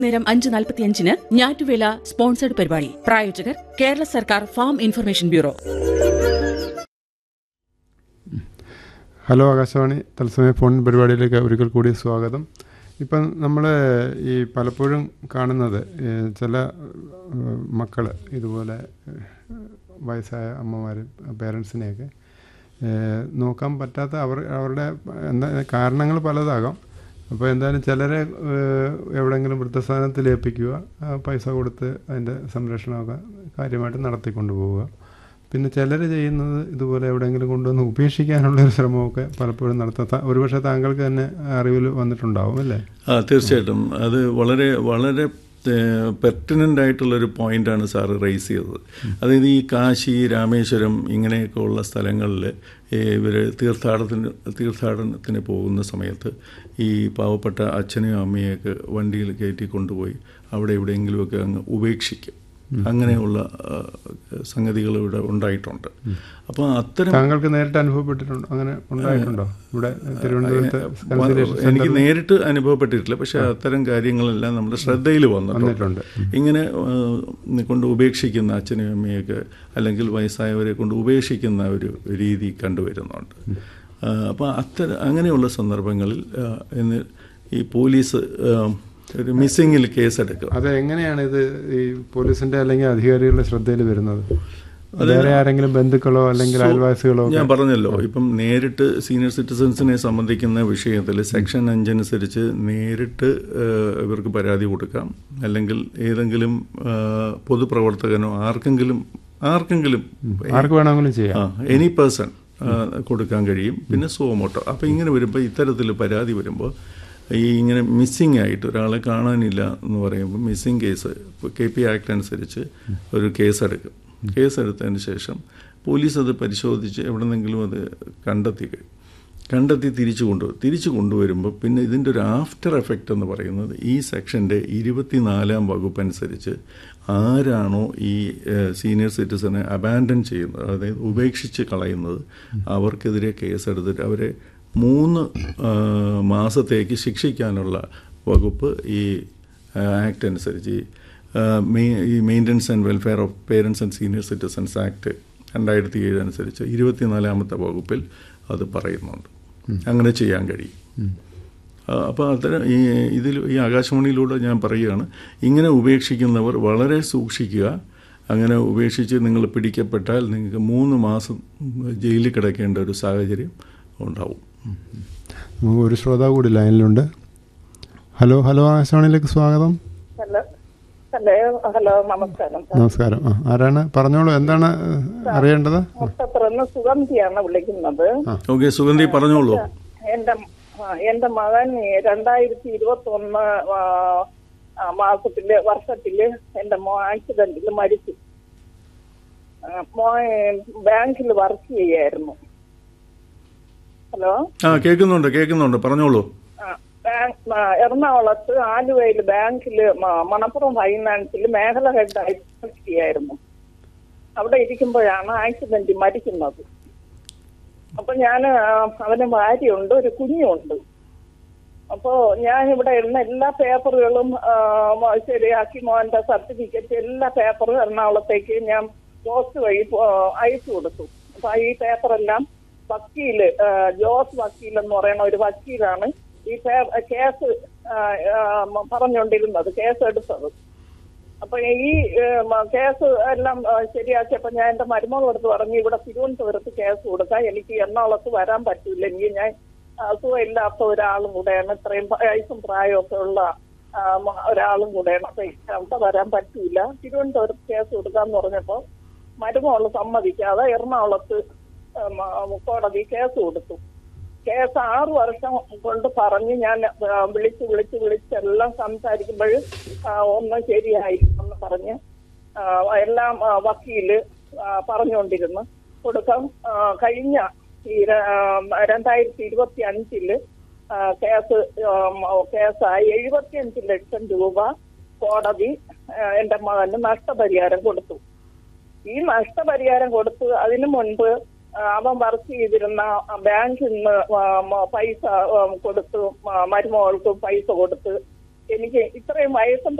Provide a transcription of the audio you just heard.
നേരം അഞ്ച് നാൽപ്പത്തിയഞ്ചിന് ഞാറ്റുവേല സ്പോൺസർഡ് പരിപാടി പ്രായോജകർ കേരള സർക്കാർ farm information bureau hello Akashvani തത്സമയ ഫോൺ പരിപാടിയിലേക്ക് ഒരിക്കൽ കൂടി സ്വാഗതം ഇപ്പം നമ്മൾ ഈ പലപ്പോഴും കാണുന്നത് ഏഹ്, ചില മക്കൾ ഇതുപോലെ ഏഹ്, വയസ്സായ അമ്മമാരും പേരൻസിനെയൊക്കെ ഏഹ്, നോക്കാൻ പറ്റാത്ത അവർ അവരുടെ എന്താ കാരണങ്ങൾ പലതാകാം അപ്പോൾ എന്തായാലും ചിലരെ ഏഹ്, എവിടെയെങ്കിലും വൃദ്ധസ്ഥാനത്തിൽ ഏൽപ്പിക്കുക ആ പൈസ കൊടുത്ത് അതിൻ്റെ സംരക്ഷണമൊക്കെ കാര്യമായിട്ട് നടത്തിക്കൊണ്ടു പോവുക പിന്നെ ചിലർ ചെയ്യുന്നത് ഇതുപോലെ എവിടെയെങ്കിലും കൊണ്ടുവന്ന് ഉപേക്ഷിക്കാനുള്ള ഒരു ശ്രമമൊക്കെ പലപ്പോഴും നടത്താം ത- ഒരുപക്ഷെ താങ്കൾക്ക് തന്നെ അറിവിൽ വന്നിട്ടുണ്ടാവും അല്ലേ ആ തീർച്ചയായിട്ടും അത് വളരെ വളരെ പെർട്ടിനൻ്റ് ആയിട്ടുള്ളൊരു പോയിന്റാണ് സാറ് റൈസ് ചെയ്തത് അതായത് ഈ കാശി രാമേശ്വരം ഇങ്ങനെയൊക്കെ ഉള്ള സ്ഥലങ്ങളിൽ ഇവർ തീർത്ഥാടനത്തിന് തീർത്ഥാടനത്തിന് പോകുന്ന സമയത്ത് ഈ പാവപ്പെട്ട അച്ഛനെയും അമ്മയെയൊക്കെ വണ്ടിയിൽ കയറ്റി കൊണ്ടുപോയി അവിടെ എവിടെയെങ്കിലുമൊക്കെ അങ്ങ് ഉപേക്ഷിക്കും അങ്ങനെയുള്ള ആ, സംഗതികൾ ഇവിടെ ഉണ്ടായിട്ടുണ്ട് അപ്പോൾ അത്തരം താങ്കൾക്ക് നേരിട്ട് അനുഭവപ്പെട്ടിട്ടുണ്ടോ അങ്ങനെ ഉണ്ടായിട്ടുണ്ടോ ഇവിടെ തിരുവനന്തപുരത്ത് കൺസലേഷൻ എനിക്ക് നേരിട്ട് അനുഭവപ്പെട്ടിട്ടില്ല പക്ഷെ അത്തരം കാര്യങ്ങളെല്ലാം നമ്മുടെ ശ്രദ്ധയിൽ വന്നിട്ടുണ്ട് വന്നിട്ടുണ്ട് ഇങ്ങനെ ആ, കൊണ്ട് ഉപേക്ഷിക്കുന്ന അച്ഛനെയും അമ്മയൊക്കെ അല്ലെങ്കിൽ വയസ്സായവരെ കൊണ്ട് ഉപേക്ഷിക്കുന്ന ഒരു രീതി കണ്ടുവരുന്നുണ്ട് അപ്പോൾ അത്തരം അങ്ങനെയുള്ള സന്ദർഭങ്ങളിൽ ആ, ഇന്ന് ഈ പോലീസ് ആ, ഒരു മിസ്സിങ്ങിൽ കേസെടുക്കും അത് എങ്ങനെയാണ് ഇത് ഈ പോലീസിന്റെ അല്ലെങ്കിൽ അധികാരികളുടെ ശ്രദ്ധയിൽ വരുന്നത് വേറെ ആരെങ്കിലും ബന്ധുക്കളോ അല്ലെങ്കിൽ അയൽവാസികളോ ഞാൻ പറഞ്ഞല്ലോ ഇപ്പം നേരിട്ട് സീനിയർ സിറ്റിസൺസിനെ സംബന്ധിക്കുന്ന വിഷയത്തിൽ സെക്ഷൻ അഞ്ചനുസരിച്ച് നേരിട്ട് ഏഹ്, ഇവർക്ക് പരാതി കൊടുക്കാം അല്ലെങ്കിൽ ഏതെങ്കിലും ഏഹ്, പൊതുപ്രവർത്തകനോ ആർക്കെങ്കിലും ആർക്കെങ്കിലും ആർക്ക് വേണമെങ്കിലും ചെയ്യാം എനി പേഴ്സൺ കൊടുക്കാൻ കഴിയും പിന്നെ സുവമോട്ടോ അപ്പോൾ ഇങ്ങനെ വരുമ്പോൾ ഇത്തരത്തിൽ പരാതി വരുമ്പോൾ ഈ ഇങ്ങനെ മിസ്സിംഗ് ആയിട്ട് ഒരാളെ കാണാനില്ല എന്ന് പറയുമ്പോൾ missing case K P act അനുസരിച്ച് ഒരു കേസെടുക്കും കേസെടുത്തതിന് ശേഷം പോലീസ് അത് പരിശോധിച്ച് എവിടെന്നെങ്കിലും അത് കണ്ടെത്തി കഴിയും കണ്ടെത്തി തിരിച്ചു കൊണ്ടുവരും തിരിച്ചു കൊണ്ടുവരുമ്പോൾ പിന്നെ ഇതിൻ്റെ ഒരു ആഫ്റ്റർ എഫക്റ്റ് എന്ന് പറയുന്നത് ഈ സെക്ഷൻ്റെ ഇരുപത്തിനാലാം വകുപ്പ് അനുസരിച്ച് ആരാണോ ഈ സീനിയർ സിറ്റിസനെ അബാൻഡൻ ചെയ്യുന്നത് അതായത് ഉപേക്ഷിച്ച് കളയുന്നത് അവർക്കെതിരെ കേസെടുത്തിട്ട് അവരെ മൂന്ന് ആ, മാസത്തേക്ക് ശിക്ഷിക്കാനുള്ള വകുപ്പ് ഈ ആക്ട് അനുസരിച്ച് ഈ, ആ, മെയ്- ഈ maintenance and welfare of parents and senior citizens act രണ്ടായിരത്തി ഏഴ് അനുസരിച്ച് ഇരുപത്തിനാലാമത്തെ വകുപ്പിൽ അത് പറയുന്നുണ്ട് അങ്ങനെ ചെയ്യാൻ കഴിയും അപ്പോൾ അത്തരം ഈ ഇതിൽ ഈ ആകാശവാണിയിലൂടെ ഞാൻ പറയുകയാണ് ഇങ്ങനെ ഉപേക്ഷിക്കുന്നവർ വളരെ സൂക്ഷിക്കുക അങ്ങനെ ഉപേക്ഷിച്ച് നിങ്ങൾ പിടിക്കപ്പെട്ടാൽ നിങ്ങൾക്ക് മൂന്ന് മാസം ജയിലിൽ കിടക്കേണ്ട ഒരു സാഹചര്യം ഉണ്ടാവും നമുക്ക് ഒരു ശ്രോതാവ് കൂടി ലൈനിലുണ്ട് ഹലോ ഹലോ ആകാശവാണിയിലേക്ക് സ്വാഗതം ഹലോ ഹലോ ഹലോ നമസ്കാരം സാർ നമസ്കാരം ആ ആരാണ് പറഞ്ഞോളൂ എന്താണ് ഏഹ്, അറിയേണ്ടത് മുട്ടപ്പുറന്ന് സുഗന്ധിയാണ് വിളിക്കുന്നത് ഓക്കെ സുഗന്ധി പറഞ്ഞോളൂ എന്റെ ആ, എന്റെ മകൻ രണ്ടായിരത്തി ഇരുപത്തി ഒന്ന് മാസത്തില് വർഷത്തില് എന്റെ മോ ആക്സിഡന്റിൽ മരിച്ചു ആ, മോൻ ബാങ്കിൽ വർക്ക് ചെയ്യായിരുന്നു ഹലോ ആ കേൾക്കുന്നുണ്ട് കേൾക്കുന്നുണ്ട് പറഞ്ഞോളൂ ആ, ബാങ്ക് ആ, എറണാകുളത്ത് ആലുവയിൽ ബാങ്കില് മ- മണപ്പുറം ഫൈനാൻസിൽ മേഖല ഹെഡായി വർക്ക് ചെയ്യായിരുന്നു അവിടെ ഇരിക്കുമ്പോഴാണ് ആക്സിഡന്റ് മരിക്കുന്നത് അപ്പൊ ഞാൻ അവന് ഭാര്യയുണ്ട് ഒരു കുഞ്ഞുണ്ട് അപ്പോ ഞാൻ ഇവിടെ ഇരുന്ന എല്ലാ പേപ്പറുകളും ആ, മ- ശരിയാക്കി മോന്റെ സർട്ടിഫിക്കറ്റ് എല്ലാ പേപ്പറും എറണാകുളത്തേക്ക് ഞാൻ പോസ്റ്റ് വഴി പോ- അയച്ചു കൊടുത്തു അപ്പൊ ഈ പേപ്പറെല്ലാം വക്കീല് ആ, ജോസ് വക്കീൽ എന്ന് പറയുന്ന ഒരു വക്കീലാണ് ഈ പേ- കേസ് ആ, ആ, പറഞ്ഞുകൊണ്ടിരുന്നത് കേസ് എടുത്തത് അപ്പൊ ഈ ഏഹ്, മ- കേസ് എല്ലാം ആ, ശരിയാക്കിയപ്പോ ഞാൻ എന്റെ മരുമകളടുത്ത് പറഞ്ഞു ഇവിടെ തിരുവനന്തപുരത്ത് കേസ് കൊടുക്കാം എനിക്ക് എറണാകുളത്ത് വരാൻ പറ്റില്ല എനിക്ക് ഞാൻ അസുഖമില്ലാത്ത ഒരാളും കൂടെയാണ് ഇത്രയും വയസ്സും പ്രായമൊക്കെ ഉള്ള ആ, മ- ഒരാളും കൂടെയാണ് അപ്പൊ എനിക്ക് അവിടെ വരാൻ പറ്റൂല തിരുവനന്തപുരത്ത് കേസ് കൊടുക്കാന്ന് പറഞ്ഞപ്പോ മരുമകൾ സമ്മതിക്കാതെ എറണാകുളത്ത് ആ, മ- കോടതി കേസ് കൊടുത്തു കേസ് ആറു വർഷം കൊണ്ട് പറഞ്ഞ് ഞാൻ ആ, വിളിച്ച് വിളിച്ച് വിളിച്ചെല്ലാം സംസാരിക്കുമ്പോൾ ഒന്നും ശരിയായില്ലെന്ന് പറഞ്ഞ് ആ, എല്ലാം ആ, വക്കീല് ആ, പറഞ്ഞുകൊണ്ടിരുന്നു കൊടുക്കാം ആ, കഴിഞ്ഞ ഈ ര- ആ, രണ്ടായിരത്തി ഇരുപത്തി അഞ്ചില് ആ, കേസ് ആ, മ- കേസായി എഴുപത്തിയഞ്ച് ലക്ഷം രൂപ കോടതി ആ, എന്റെ മകന് നഷ്ടപരിഹാരം കൊടുത്തു ഈ നഷ്ടപരിഹാരം കൊടുത്ത് അതിനു മുൻപ് ആ, അവൻ വർക്ക് ചെയ്തിരുന്ന ബാങ്കിൽ നിന്ന് ആ, മ- പൈസ ആ, കൊടുത്ത് മ- മരുമകൾക്ക് പൈസ കൊടുത്ത് എനിക്ക് ഇത്രയും വയസ്സും